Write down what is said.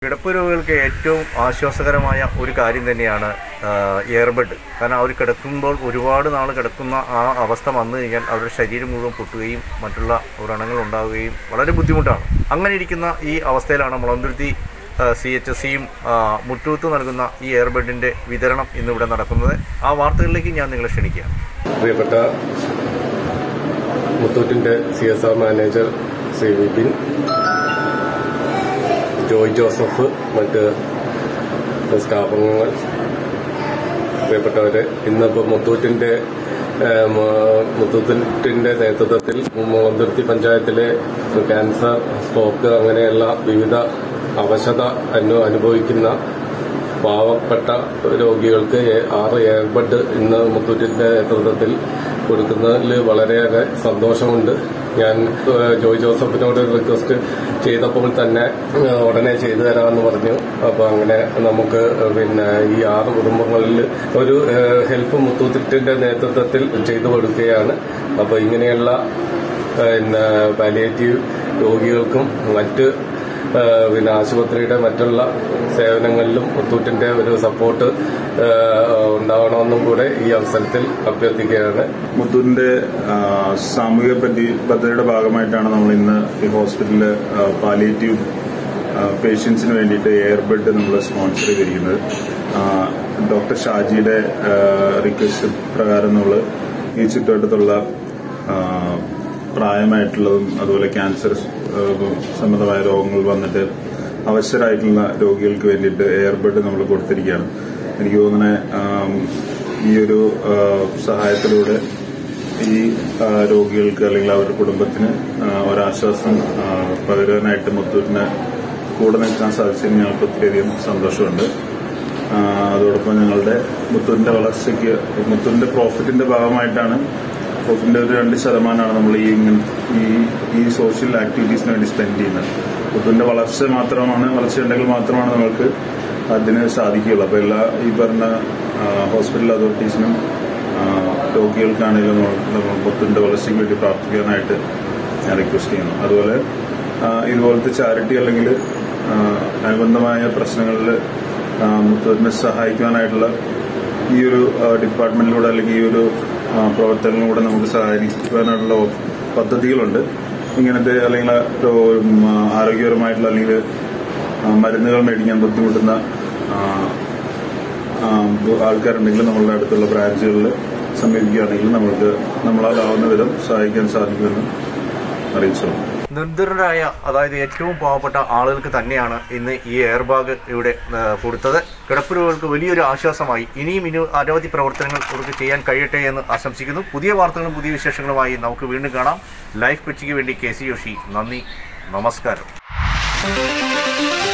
കിടപ്പ് രോഗികൾക്ക് ഏറ്റവും ആശ്വാസകരമായ ഒരു കാര്യം തന്നെയാണ് എയർബെഡ് കാരണം അവർ കിടക്കുമ്പോൾ ഒരുപാട് നാൾ കിടക്കുന്ന ആ അവസ്ഥ വന്നു കഴിഞ്ഞാൽ അവരുടെ ശരീരം മുഴുവൻ പൊട്ടുകയും മറ്റുള്ള വ്രണങ്ങൾ ഉണ്ടാവുകയും വളരെ ബുദ്ധിമുട്ടാണ് അങ്ങനെ ഇരിക്കുന്ന ഈ അവസ്ഥയിലാണ് മുളന്തുരുത്തി സി എച്ച് എസ് സിയും മുട്ടൂത്ത് നൽകുന്ന ഈ എയർബെഡിൻ്റെ വിതരണം ഇന്നിവിടെ നടക്കുന്നത് ആ വാർത്തകളിലേക്ക് ഞാൻ നിങ്ങളെ ക്ഷണിക്കുകയാണ് പ്രിയപ്പെട്ട മുത്തൂറ്റിന്റെ C S R manager Shri Vipin Joy Joseph മറ്റ് സ്റ്റാഫംഗങ്ങൾ പ്രിയപ്പെട്ടവരെ ഇന്നിപ്പോൾ മുത്തൂറ്റിന്റെ ഏം, മുത്തൂറ്റിന്റെ നേതൃത്വത്തിൽ മുളന്തുരുത്തി പഞ്ചായത്തിലെ ക്യാൻസർ സ്ട്രോക്ക് അങ്ങനെയുള്ള വിവിധ അവശത അനു അനുഭവിക്കുന്ന പാവപ്പെട്ട രോഗികൾക്ക് എ- ആറ് എയർബഡ് ഇന്ന് മുത്തൂറ്റിന്റെ നേതൃത്വത്തിൽ കൊടുക്കുന്നതിൽ വളരെയേറെ സന്തോഷമുണ്ട് ഞാൻ ഏഹ്, ജോയ് ജോസഫിനോട് റിക്വസ്റ്റ് ചെയ്തപ്പോൾ തന്നെ ഏഹ്, ഉടനെ ചെയ്തു തരാമെന്ന് പറഞ്ഞു അപ്പൊ അങ്ങനെ നമുക്ക് പിന്നെ ഈ ആറ് കുടുംബങ്ങളിൽ ഒരു ഏഹ്, ഹെൽപ്പ് മുത്തൂറ്റിന്റെ നേതൃത്വത്തിൽ ചെയ്തു കൊടുക്കുകയാണ് അപ്പൊ ഇങ്ങനെയുള്ള പിന്നെ പാലിയേറ്റീവ് രോഗികൾക്കും മറ്റ് ഏഹ് പിന്നെ ആശുപത്രിയുടെ മറ്റുള്ള സേവനങ്ങളിലും മുത്തൂറ്റിന്റെ ഒരു സപ്പോർട്ട് ഏഹ് ഉണ്ടാവണമെന്നും കൂടെ ഈ അവസരത്തിൽ അഭ്യർത്ഥിക്കുകയാണ് മുത്തൂരിന്റെ ആ, സാമൂഹിക പറ്റി പദ്ധതിയുടെ ഭാഗമായിട്ടാണ് നമ്മൾ ഇന്ന് ഈ ഹോസ്പിറ്റലില് പാലിയേറ്റീവ് പേഷ്യൻസിന് വേണ്ടിയിട്ട് എയർബെഡ് നമ്മൾ സ്പോൺസർ ചെയ്തിരിക്കുന്നത് ആ, ഡോക്ടർ ഷാജിയുടെ റിക്വസ്റ്റ് പ്രകാരം നമ്മൾ ഈ ചുറ്റുവട്ടത്തുള്ള ആ, പ്രായമായിട്ടുള്ളതും അതുപോലെ ക്യാൻസർ ആ, സംബന്ധമായ രോഗങ്ങൾ വന്നിട്ട് അവശരായിട്ടുള്ള രോഗികൾക്ക് വേണ്ടിയിട്ട് എയർബെഡ് നമ്മൾ കൊടുത്തിരിക്കുകയാണ് എനിക്ക് തോന്നുന്നത് ആം, ഈ ഒരു ആ, സഹായത്തിലൂടെ ഈ ആ, രോഗികൾക്ക് അല്ലെങ്കിൽ അവരുടെ കുടുംബത്തിന് ആ, ഒരാശ്വാസം ആ, പകരാനായിട്ട് മുത്തൂരിന് കൂടെ നിൽക്കാൻ സാധിച്ചതിന് ഞങ്ങൾക്ക് ഒത്തിരിയധികം സന്തോഷമുണ്ട് ആ, അതോടൊപ്പം ഞങ്ങളുടെ മുത്തൂരിന്റെ വളർച്ചയ്ക്ക് മുത്തൂരിന്റെ പ്രോഫിറ്റിന്റെ ഭാഗമായിട്ടാണ് പ്രോഫിറ്റിന്റെ ഒരു രണ്ട് ശതമാനമാണ് നമ്മൾ ഈ ഇങ്ങൻ- ഈ ഈ സോഷ്യൽ ആക്ടിവിറ്റീസിന് വേണ്ടി സ്പെൻഡ് ചെയ്യുന്നത് മുത്തൂരിന്റെ വളർച്ച മാത്രമാണ് വളർച്ചയുണ്ടെങ്കിൽ മാത്രമാണ് നമുക്ക് അതിന് സാധിക്കുകയുള്ളൂ അപ്പൊ എല്ലാ ഈ പറഞ്ഞ ഹോസ്പിറ്റൽ അതോറിറ്റീസിനും ആ, രോഗികൾക്കാണെങ്കിലും നമ്മൾ നമ്മൾ മുത്തൂരിന്റെ വളർച്ചയ്ക്ക് വേണ്ടി പ്രാർത്ഥിക്കാനായിട്ട് ഞാൻ റിക്വസ്റ്റ് ചെയ്യുന്നു അതുപോലെ ആ, ഇതുപോലത്തെ ചാരിറ്റി അല്ലെങ്കിൽ ആ, അനുബന്ധമായ പ്രശ്നങ്ങളിൽ മുത്തൂരിനെ സഹായിക്കുവാനായിട്ടുള്ള ഈ ഒരു ആ, ഡിപ്പാർട്ട്മെന്റിലൂടെ അല്ലെങ്കിൽ ഈ ഒരു ആ, പ്രവർത്തനങ്ങളിലൂടെ നമുക്ക് സഹായിക്കുവാനായിട്ടുള്ള പദ്ധതികളുണ്ട് ഇങ്ങനത്തെ അല്ലെങ്കിൽ ഒരു, ഉം, ആ, ആരോഗ്യപരമായിട്ടുള്ള അല്ലെങ്കിൽ ആ, മരുന്നുകൾ മേടിക്കാൻ ബുദ്ധിമുട്ടുന്ന ആ, ആ, ആൾക്കാരുണ്ടെങ്കിൽ നമ്മളുടെ അടുത്തുള്ള ബ്രാഞ്ചുകളിൽ സമീപിക്കുകയാണെങ്കിൽ നമ്മൾക്ക് നമ്മളാലാവുന്ന വിധം സഹായിക്കാൻ സാധിക്കുമെന്ന് അറിയിച്ചു നിർദ്ധരായ അതായത് ഏറ്റവും പാവപ്പെട്ട ആളുകൾക്ക് തന്നെയാണ് ഇന്ന് ഈ എയർ ബാഗ് ഇവിടെ ആ, കൊടുത്തത് കിടപ്പ് രോഗികൾക്ക് വലിയൊരു ആശ്വാസമായി ഇനിയും ഇനി അനവധി പ്രവർത്തനങ്ങൾ ഇവർക്ക് ചെയ്യാൻ കഴിയട്ടെ എന്ന് ആശംസിക്കുന്നു പുതിയ വാർത്തകളും പുതിയ വിശേഷങ്ങളുമായി നമുക്ക് വീണ്ടും കാണാം ലൈഫ് കൊച്ചിക്ക് വേണ്ടി കെ സി യോഷി നന്ദി നമസ്കാരം